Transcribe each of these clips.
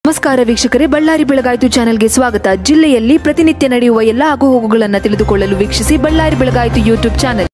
ನಮಸ್ಕಾರ ವೀಕ್ಷಕರೇ ಬಳ್ಳಾರಿ ಬೆಳಗಾಯಿತು ಚಾನೆಲ್ಗೆ ಸ್ವಾಗತ ಜಿಲ್ಲೆಯಲ್ಲಿ ಪ್ರತಿನಿತ್ಯ ನಡೆಯುವ ಎಲ್ಲ ಆಗುಹೋಗುಗಳನ್ನು ತಿಳಿದುಕೊಳ್ಳಲು ವೀಕ್ಷಿಸಿ ಬಳ್ಳಾರಿ ಬೆಳಗಾಯಿತು ಯೂಟ್ಯೂಬ್ ಚಾನೆಲ್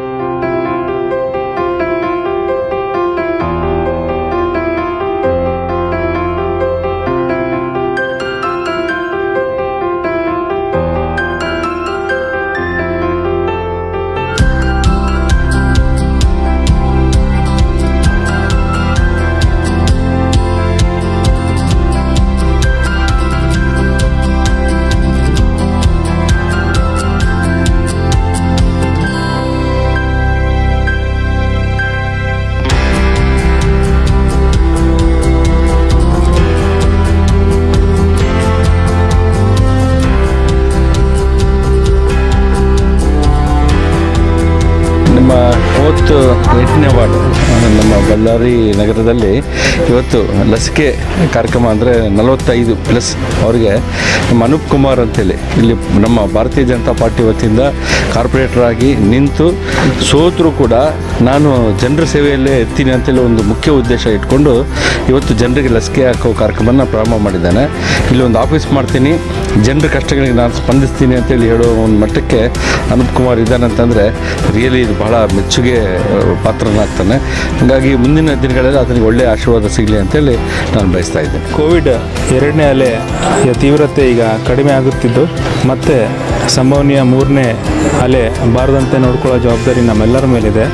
ನಮ್ಮ ಮೂವತ್ತು ಎಂಟನೇ ವಾರ್ಡ್ ನಮ್ಮ ಬಳ್ಳಾರಿ ನಗರದಲ್ಲಿ ಇವತ್ತು ಲಸಿಕೆ ಕಾರ್ಯಕ್ರಮ ಅಂದರೆ ನಲವತ್ತೈದು ಪ್ಲಸ್ ಅವರಿಗೆ ನಮ್ಮ ಅನೂಪ್ ಕುಮಾರ್ ಅಂತೇಳಿ ಇಲ್ಲಿ ನಮ್ಮ ಭಾರತೀಯ ಜನತಾ ಪಾರ್ಟಿ ವತಿಯಿಂದ ಕಾರ್ಪೊರೇಟರ್ ಆಗಿ ನಿಂತು ಸೋತರೂ ಕೂಡ ನಾನು ಜನರ ಸೇವೆಯಲ್ಲೇ ಇರ್ತೀನಿ ಅಂತೇಳಿ ಒಂದು ಮುಖ್ಯ ಉದ್ದೇಶ ಇಟ್ಕೊಂಡು ಇವತ್ತು ಜನರಿಗೆ ಲಸಿಕೆ ಹಾಕೋ ಕಾರ್ಯಕ್ರಮನ ಪ್ರಾರಂಭ ಮಾಡಿದ್ದಾನೆ ಇಲ್ಲಿ ಒಂದು ಆಫೀಸ್ ಮಾಡ್ತೀನಿ ಜನರ ಕಷ್ಟಗಳಿಗೆ ನಾನು ಸ್ಪಂದಿಸ್ತೀನಿ ಅಂತೇಳಿ ಹೇಳೋ ಒಂದು ಮಟ್ಟಕ್ಕೆ ಅನೂಪ್ ಕುಮಾರ್ ಇದ್ದಾನೆ ಅಂತಂದರೆ ರಿಯಲಿ ಇದು ಬಹಳ ಮೆಚ್ಚುಗೆ ಆ, ಪಾತ್ರನಾಗ್ತಾನೆ ಹಾಗಾಗಿ ಮುಂದಿನ ದಿನಗಳಲ್ಲಿ ಆತನಿಗೆ ಒಳ್ಳೆಯ ಆಶೀರ್ವಾದ ಸಿಗಲಿ ಅಂತೇಳಿ ನಾನು ಬಯಸ್ತಾ ಇದ್ದೇನೆ ಕೋವಿಡ್ ಎರಡನೇ ಅಲೆ ಯ ತೀವ್ರತೆ ಈಗ ಕಡಿಮೆ ಆಗುತ್ತಿದ್ದು ಮತ್ತು ಸಂಭವನೀಯ ಮೂರನೇ ಅಲೆ ಬಾರದಂತೆ ನೋಡ್ಕೊಳ್ಳೋ ಜವಾಬ್ದಾರಿ ನಮ್ಮೆಲ್ಲರ ಮೇಲಿದೆ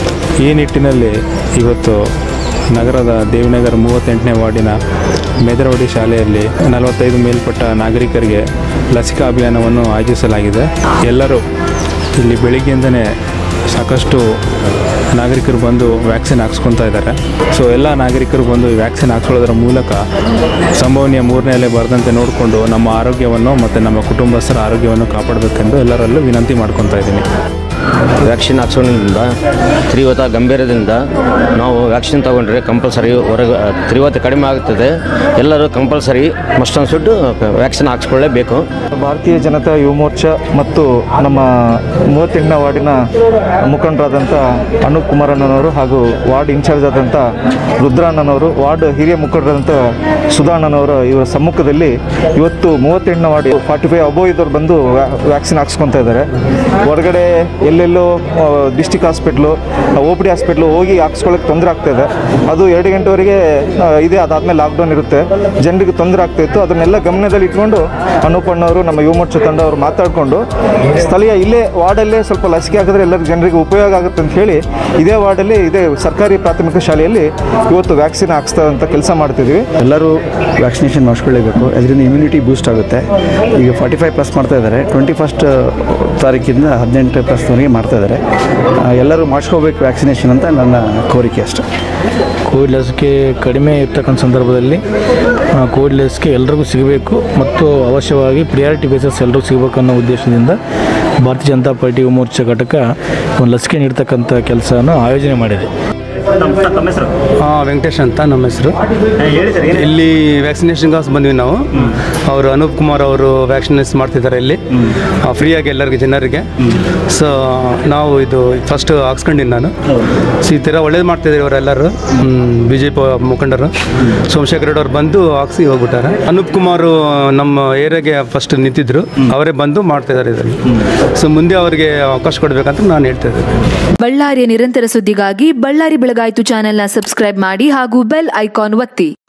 ಈ ನಿಟ್ಟಿನಲ್ಲಿ ಇವತ್ತು ನಗರದ ದೇವಿನಗರ ಮೂವತ್ತೆಂಟನೇ ವಾರ್ಡಿನ ಮೆದರವಾಡಿ ಶಾಲೆಯಲ್ಲಿ ನಲವತ್ತೈದು ಮೇಲ್ಪಟ್ಟ ನಾಗರಿಕರಿಗೆ ಲಸಿಕಾ ಅಭಿಯಾನವನ್ನು ಆಯೋಜಿಸಲಾಗಿದೆ ಎಲ್ಲರೂ ಇಲ್ಲಿ ಬೆಳಿಗ್ಗೆಯಿಂದನೇ ಸಾಕಷ್ಟು ನಾಗರಿಕರು ಬಂದು ವ್ಯಾಕ್ಸಿನ್ ಹಾಕ್ಸ್ಕೊತಾ ಇದ್ದಾರೆ ಸೊ ಎಲ್ಲ ನಾಗರಿಕರು ಬಂದು ಈ ವ್ಯಾಕ್ಸಿನ್ ಹಾಕ್ಕೊಳ್ಳೋದ್ರ ಮೂಲಕ ಸಂಭವನೀಯ ಮೂರನೇ ಅಲೆ ಬರದಂತೆ ನೋಡಿಕೊಂಡು ನಮ್ಮ ಆರೋಗ್ಯವನ್ನು ಮತ್ತು ನಮ್ಮ ಕುಟುಂಬಸ್ಥರ ಆರೋಗ್ಯವನ್ನು ಕಾಪಾಡಬೇಕೆಂದು ಎಲ್ಲರಲ್ಲೂ ವಿನಂತಿ ಮಾಡ್ಕೊತಾ ಇದ್ದೀನಿ ವ್ಯಾಕ್ಸಿನ್ ಹಾಕ್ಸೋದ್ರಿಂದ ತೀವ್ರತ ಗಂಭೀರದಿಂದ ನಾವು ವ್ಯಾಕ್ಸಿನ್ ತಗೊಂಡ್ರೆ ಕಂಪಲ್ಸರಿ ಹೊರಗೆ ತೀವ್ರತೆ ಕಡಿಮೆ ಆಗುತ್ತದೆ ಎಲ್ಲರೂ ಕಂಪಲ್ಸರಿ ಮಸ್ಟ್ ಅನ್ಸುಟ್ಟು ವ್ಯಾಕ್ಸಿನ್ ಹಾಕ್ಸ್ಕೊಳ್ಳೇಬೇಕು ಭಾರತೀಯ ಜನತಾ ಯುವ ಮೋರ್ಚಾ ಮತ್ತು ನಮ್ಮ ಮೂವತ್ತೆಂಟನೇ ವಾರ್ಡಿನ ಮುಖಂಡರಾದಂಥ ಅನೂಪ್ ಕುಮಾರ್ ಅಣ್ಣನವರು ಹಾಗೂ ವಾರ್ಡ್ ಇನ್ಚಾರ್ಜ್ ಆದಂಥ ರುದ್ರಣ್ಣನವರು ವಾರ್ಡ್ ಹಿರಿಯ ಮುಖಂಡರಾದಂಥ ಸುಧಾಣ್ಣನವರ ಇವರ ಸಮ್ಮುಖದಲ್ಲಿ ಇವತ್ತು ಮೂವತ್ತೆಂಟನೇ ವಾರ್ಡ್ ಫಾರ್ಟಿ ಫೈವ್ ಅಬೋವ್ ಇದ್ದವ್ರು ಬಂದು ವ್ಯಾಕ್ಸಿನ್ ಹಾಕ್ಸ್ಕೊತಾ ಇದ್ದಾರೆ ಹೊರಗಡೆ ಎಲ್ಲೆಲ್ಲೋ district hospital O P D hospital ಹೋಗಿ ಹಾಕ್ಸ್ಕೊಳ್ಳೋಕೆ ತೊಂದರೆ ಆಗ್ತಾ ಇದೆ ಅದು ಎರಡು ಗಂಟೆವರೆಗೆ ಆ, ಇದೆ ಅದಾದಮೇಲೆ ಲಾಕ್ಡೌನ್ ಇರುತ್ತೆ ಜನರಿಗೆ ತೊಂದರೆ ಆಗ್ತಾ ಇತ್ತು ಅದನ್ನೆಲ್ಲ ಗಮನದಲ್ಲಿ ಇಟ್ಕೊಂಡು ಅನೂಪ್ ಅಣ್ಣವರು ನಮ್ಮ ಯುವ ಮೋರ್ಚಾ ತಂಡ ಅವರು ಮಾತಾಡಿಕೊಂಡು ಸ್ಥಳೀಯ ಇಲ್ಲೇ ವಾರ್ಡಲ್ಲೇ ಸ್ವಲ್ಪ ಲಸಿಕೆ ಹಾಕಿದ್ರೆ ಎಲ್ಲರಿಗೂ ಜನರಿಗೆ ಉಪಯೋಗ ಆಗುತ್ತೆ ಅಂತ ಹೇಳಿ ಇದೇ ವಾರ್ಡಲ್ಲಿ ಇದೇ ಸರ್ಕಾರಿ ಪ್ರಾಥಮಿಕ ಶಾಲೆಯಲ್ಲಿ ಇವತ್ತು ವ್ಯಾಕ್ಸಿನ್ ಹಾಕ್ಸ್ತಾ ಕೆಲಸ ಮಾಡ್ತಿದ್ವಿ ಎಲ್ಲರೂ ವ್ಯಾಕ್ಸಿನೇಷನ್ ಮಾಡಿಸ್ಕೊಳ್ಳೇಬೇಕು ಅದರಿಂದ ಇಮ್ಯುನಿಟಿ ಬೂಸ್ಟ್ ಆಗುತ್ತೆ ಈಗ ಫಾರ್ಟಿ ಫೈವ್ ಪ್ಲಸ್ ಮಾಡ್ತಾ ಇದ್ದಾರೆ ಟ್ವೆಂಟಿ ಫಸ್ಟ್ ತಾರೀಕಿಂದ ಹದಿನೆಂಟು ಪ್ಲಸ್ವರೆಗೆ ಮಾಡ್ತಾ ಇದ್ದಾರೆ ಆ, ಎಲ್ಲರೂ ಮಾಡಿಸ್ಕೋಬೇಕು ವ್ಯಾಕ್ಸಿನೇಷನ್ ಅಂತ ನನ್ನ ಕೋರಿಕೆ ಅಷ್ಟೆ ಕೋವಿಡ್ ಲಸಿಕೆ ಕಡಿಮೆ ಇರ್ತಕ್ಕಂಥ ಸಂದರ್ಭದಲ್ಲಿ ಆ, ಕೋವಿಡ್ ಲಸಿಕೆ ಎಲ್ರಿಗೂ ಸಿಗಬೇಕು ಮತ್ತು ಅವಶ್ಯವಾಗಿ ಪ್ರಿಯಾರಿಟಿ ಬೇಸಸ್ ಎಲ್ಲರಿಗೂ ಸಿಗಬೇಕು ಅನ್ನೋ ಉದ್ದೇಶದಿಂದ ಭಾರತೀಯ ಜನತಾ ಪಾರ್ಟಿ ಯುವ ಮೋರ್ಚಾ ಘಟಕ ಒಂದು ಲಸಿಕೆ ನೀಡ್ತಕ್ಕಂಥ ಕೆಲಸನ ಆಯೋಜನೆ ಮಾಡಿದೆ ಹಾಂ ವೆಂಕಟೇಶ್ ಅಂತ ನಮ್ಮ ಹೆಸರು ಇಲ್ಲಿ ವ್ಯಾಕ್ಸಿನೇಷನ್ಗೋಸ್ ಬಂದ್ವಿ ನಾವು ಅವರು ಅನೂಪ್ ಕುಮಾರ್ ಅವರು ವ್ಯಾಕ್ಸಿನೇಸ್ ಮಾಡ್ತಿದ್ದಾರೆ ಇಲ್ಲಿ ಫ್ರೀಯಾಗಿ ಎಲ್ಲರಿಗೆ ಜನರಿಗೆ ಸೊ ನಾವು ಇದು ಫಸ್ಟ್ ಹಾಕ್ಸ್ಕೊಂಡಿನಿ ನಾನು ಸೊ ಈ ಥರ ಒಳ್ಳೇದು ಮಾಡ್ತಿದ್ದಾರೆ ಇವರೆಲ್ಲರೂ ಬಿ ಜೆ ಪಿ ಮುಖಂಡರು ಸೋಮಶೇಖರ್ ರೆಡ್ಡಿ ಅವ್ರು ಬಂದು ಹಾಕ್ಸಿ ಹೋಗ್ಬಿಟ್ಟಾರೆ ಅನೂಪ್ ಕುಮಾರ್ ನಮ್ಮ ಏರಿಯಾಗೆ ಫಸ್ಟ್ ನಿಂತಿದ್ರು ಅವರೇ ಬಂದು ಮಾಡ್ತಿದ್ದಾರೆ ಇದರಲ್ಲಿ ಸೊ ಮುಂದೆ ಅವರಿಗೆ ಅವಕಾಶ ಕೊಡಬೇಕಂತ ನಾನು ಹೇಳ್ತಾ ಇದ್ದೇನೆ ಬಳ್ಳಾರಿಯ ನಿರಂತರ ಸುದ್ದಿಗಾಗಿ ಬಳ್ಳಾರಿ ಬೆಳಗಾಯಿತು ಚಾನೆಲ್ನ ಸಬ್ಸ್ಕ್ರೈಬ್ ಮಾಡಿ ಹಾಗೂ ಬೆಲ್ ಐಕಾನ್ ಒತ್ತಿ